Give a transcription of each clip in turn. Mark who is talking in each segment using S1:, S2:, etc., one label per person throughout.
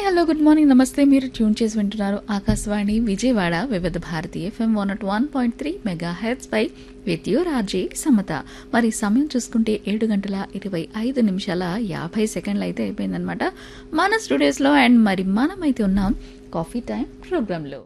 S1: hello good morning నమస్తే మీరు tune చేసి వింటున్నారు Akashvani Vijayawada Vividh Bharati FM one nought one point three mega hits పై విత్ యూర్ ఆర్జే సమత మరి సమయం చూసుకుంటే ఏడు గంటల ఇరవై ఐదు నిమిషాల యాభై సెకండ్లు అయితే అయిపోయిందనమాట మన స్టూడియోస్లో అండ్ మరి మనమైతే ఉన్నాం కాఫీ టైం ప్రోగ్రాంలో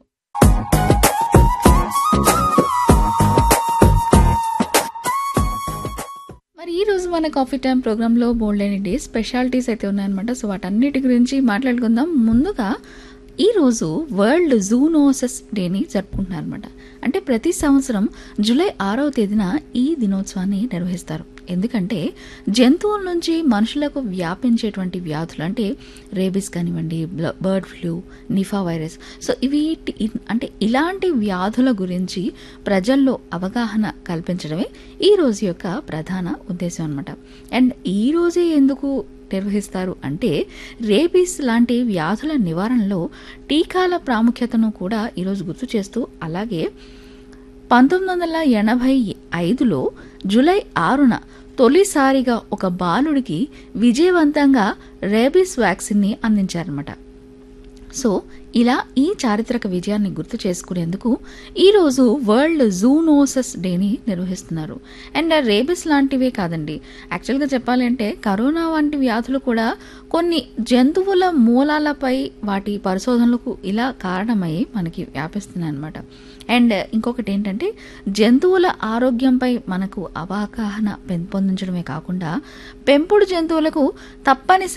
S1: మరి ఈ రోజు మన కాఫీ టైం ప్రోగ్రాంలో బోల్డ్ అండ్ డే స్పెషాలిటీస్ అయితే ఉన్నాయన్నమాట సో వాటన్నిటి గురించి మాట్లాడుకుందాం ముందుగా ఈ రోజు వరల్డ్ జూనోసెస్ డేని జరుపుకుంటున్నారు అనమాట అంటే ప్రతి సంవత్సరం జూలై ఆరవ తేదీన ఈ దినోత్సవాన్ని నిర్వహిస్తారు ఎందుకంటే జంతువుల నుంచి మనుషులకు వ్యాపించేటువంటి వ్యాధులు అంటే రేబీస్ కానివ్వండి బ్ల- bird flu Nipah virus so ఇవి అంటే ఇలాంటి వ్యాధుల గురించి ప్రజల్లో అవగాహన కల్పించడమే ఈ రోజు యొక్క ప్రధాన ఉద్దేశం అనమాట అండ్ ఈ రోజే ఎందుకు నిర్వహిస్తారు అంటే రేబీస్ లాంటి వ్యాధుల నివారణలో టీకాల ప్రాముఖ్యతను కూడా ఈరోజు గుర్తు చేస్తూ అలాగే పంతొమ్మిది వందల ఎనభై ఐదులో జూలై ఆరున తొలిసారిగా ఒక బాలుడికి విజయవంతంగా రేబీస్ వ్యాక్సిన్ని అందించారన్నమాట సో ఇలా ఈ చారిత్రక విజయాన్ని గుర్తు చేసుకునేందుకు ఈరోజు వరల్డ్ జూనోసస్ డేని నిర్వహిస్తున్నారు అండ్ రేబిస్ లాంటివే కాదండి యాక్చువల్గా చెప్పాలంటే కరోనా వంటి వ్యాధులు కూడా కొన్ని జంతువుల మూలాలపై వాటి పరిశోధనలకు ఇలా కారణమై మనకి వ్యాపిస్తున్నాయి అనమాట అండ్ ఇంకొకటి ఏంటంటే జంతువుల ఆరోగ్యంపై మనకు అవగాహన పెంపొందించడమే కాకుండా పెంపుడు జంతువులకు తప్పనిసరి